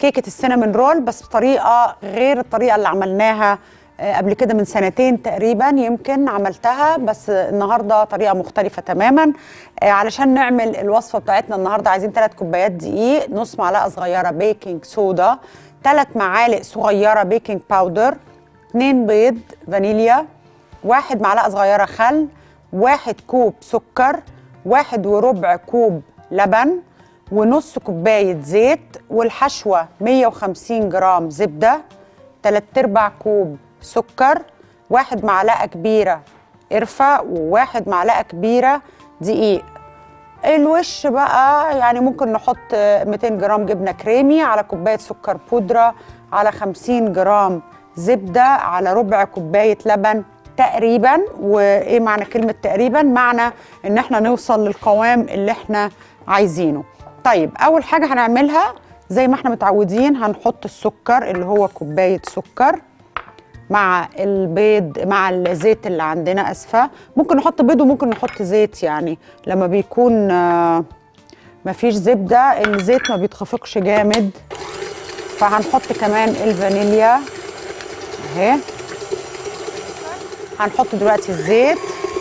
كيكه السينامون رول بس بطريقه غير الطريقه اللي عملناها آه، قبل كده من سنتين تقريبا يمكن عملتها بس النهارده طريقه مختلفه تماما آه، علشان نعمل الوصفه بتاعتنا النهارده عايزين 3 كوبايات دقيق نص معلقه صغيره بيكنج صودا 3 معالق صغيره بيكنج باودر 2 بيض فانيليا واحد معلقه صغيره خل واحد كوب سكر واحد وربع كوب لبن ونص كوبايه زيت والحشوه 150 جرام زبده تلات ارباع كوب سكر واحد معلقه كبيره قرفه وواحد معلقه كبيره دقيق الوش بقى يعني ممكن نحط 200 جرام جبنه كريمي على كوبايه سكر بودره على 50 جرام زبده على ربع كوبايه لبن تقريبا وايه معنى كلمه تقريبا معنى ان احنا نوصل للقوام اللي احنا عايزينه طيب اول حاجه هنعملها زي ما احنا متعودين هنحط السكر اللي هو كوبايه سكر مع البيض مع الزيت اللي عندنا اسفه ممكن نحط بيض وممكن نحط زيت يعني لما بيكون آه، مفيش زبده الزيت ما بيتخفقش جامد فهنحط كمان الفانيليا اهي هنحط دلوقتي الزيت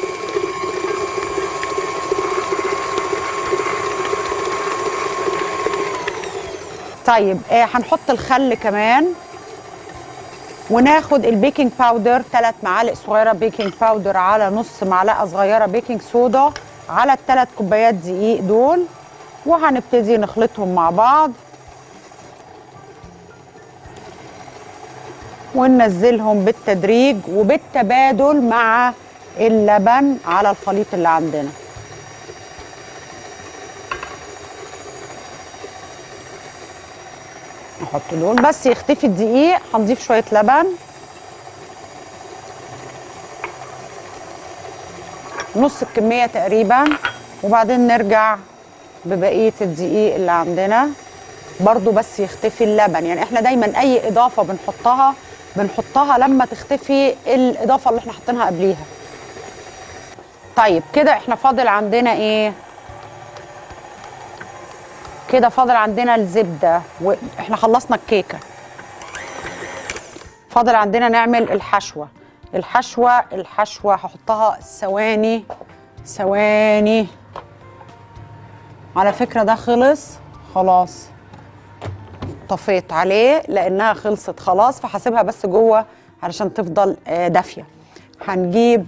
طيب آه هنحط الخل كمان وناخد البيكنج باودر ثلاث معالق صغيره بيكنج باودر على نص معلقه صغيره بيكنج صودا على الثلاث كوبايات دقيق دول وهنبتدي نخلطهم مع بعض وننزلهم بالتدريج وبالتبادل مع اللبن على الخليط اللي عندنا نحط دول بس يختفي الدقيق هنضيف شويه لبن نص الكميه تقريبا وبعدين نرجع ببقيه الدقيق اللي عندنا برضو بس يختفي اللبن يعني احنا دايما اي اضافه بنحطها بنحطها لما تختفي الاضافه اللي احنا حاطينها قبليها طيب كده احنا فاضل عندنا ايه كده فاضل عندنا الزبده واحنا خلصنا الكيكه فاضل عندنا نعمل الحشوه الحشوه الحشوه هحطها ثواني ثواني على فكره ده خلص خلاص طفيت عليه لانها خلصت خلاص فهسيبها بس جوه علشان تفضل آه، دافيه هنجيب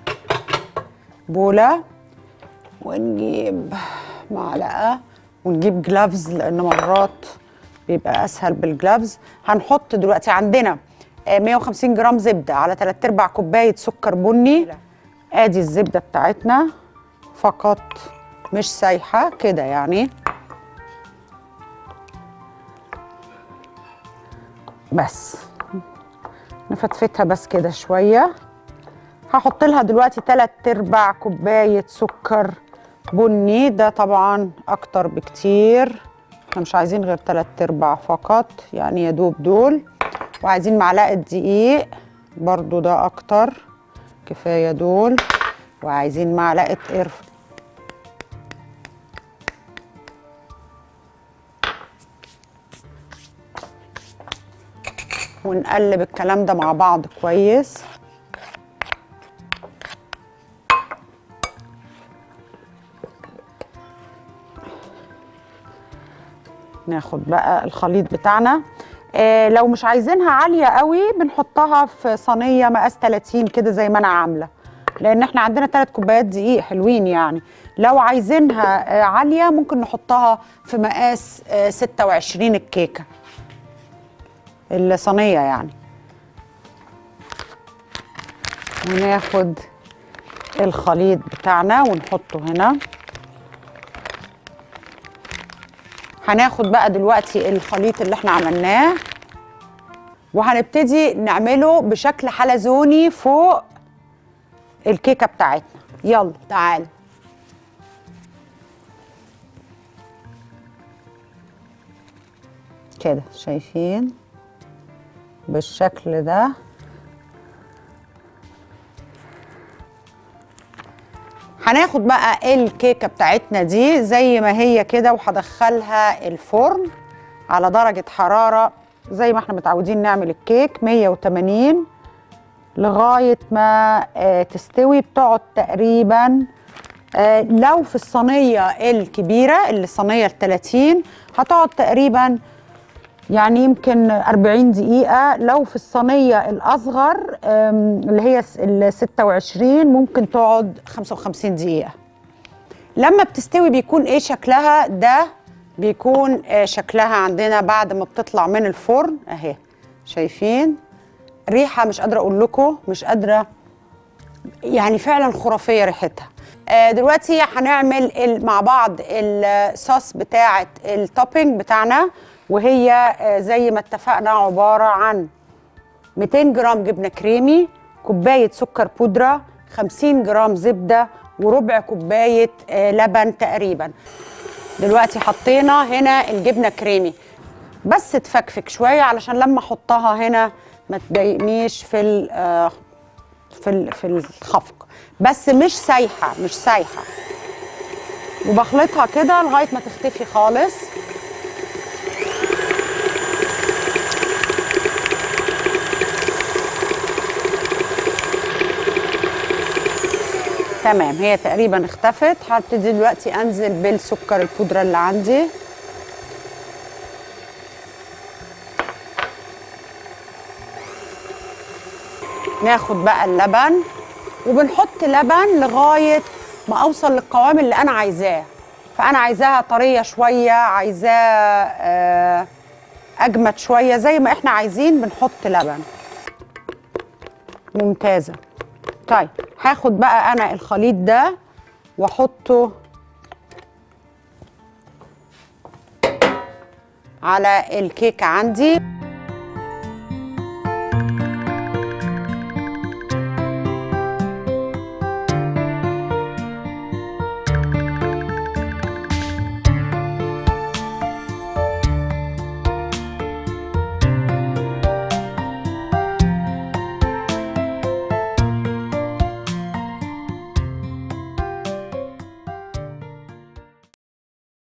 بوله ونجيب معلقه ونجيب جلافز لان مرات بيبقى اسهل بالجلافز هنحط دلوقتي عندنا آه، 150 جرام زبده على 3 ارباع كوبايه سكر بني ادي الزبده بتاعتنا فقط مش سايحه كده يعني بس نفتفتها بس كده شويه هحط لها دلوقتي 3 ارباع كوبايه سكر بني ده طبعا اكتر بكتير احنا مش عايزين غير 3 ارباع فقط يعني يا دوب دول وعايزين معلقه دقيق برضو ده اكتر كفايه دول وعايزين معلقه قرفه ونقلب الكلام ده مع بعض كويس ناخد بقى الخليط بتاعنا آه لو مش عايزينها عالية قوي بنحطها في صينية مقاس 30 كده زي ما انا عاملة لان احنا عندنا 3 كوبايات دقيق حلوين يعني لو عايزينها آه عالية ممكن نحطها في مقاس آه 26 الكيكة الصينية يعني وناخد الخليط بتاعنا ونحطه هنا هناخد بقى دلوقتي الخليط اللي احنا عملناه وهنبتدي نعمله بشكل حلزوني فوق الكيكه بتاعتنا يلا تعالوا كده شايفين بالشكل ده هناخد بقى الكيكه بتاعتنا دي زي ما هي كده وهدخلها الفرن على درجة حرارة زي ما احنا متعودين نعمل الكيك 180 لغاية ما آه، تستوي بتقعد تقريبا آه، لو في الصينية الكبيرة اللي الصينية ال 30 هتقعد تقريبا يعني يمكن 40 دقيقة لو في الصينية الأصغر آم، اللي هي ال 26 ممكن تقعد 55 دقيقة لما بتستوي بيكون ايه شكلها ده بيكون آه، شكلها عندنا بعد ما بتطلع من الفرن اهي شايفين ريحة مش قادرة اقول لكم مش قادرة يعني فعلا خرافيه ريحتها آه، دلوقتي هنعمل ال- مع بعض الصوص بتاعه التوبينج بتاعنا وهي آه، زي ما اتفقنا عباره عن 200 جرام جبنه كريمي كوبايه سكر بودره 50 جرام زبده وربع كوبايه آه، لبن تقريبا دلوقتي حطينا هنا الجبنه كريمي بس تفكفك شويه علشان لما احطها هنا ما تضايقنيش في ال- آه، في ال- في الخفق بس مش سايحه مش سايحه وبخلطها كده لغايه ما تختفي خالص تمام هي تقريبا اختفت هبتدي دلوقتي انزل بالسكر البودره اللي عندي ناخد بقى اللبن وبنحط لبن لغايه ما اوصل للقوام اللي انا عايزاه فانا عايزاها طريه شويه عايزاه آه، اجمد شويه زي ما احنا عايزين بنحط لبن ممتازه طيب هاخد بقى انا الخليط ده واحطه على الكيكه عندي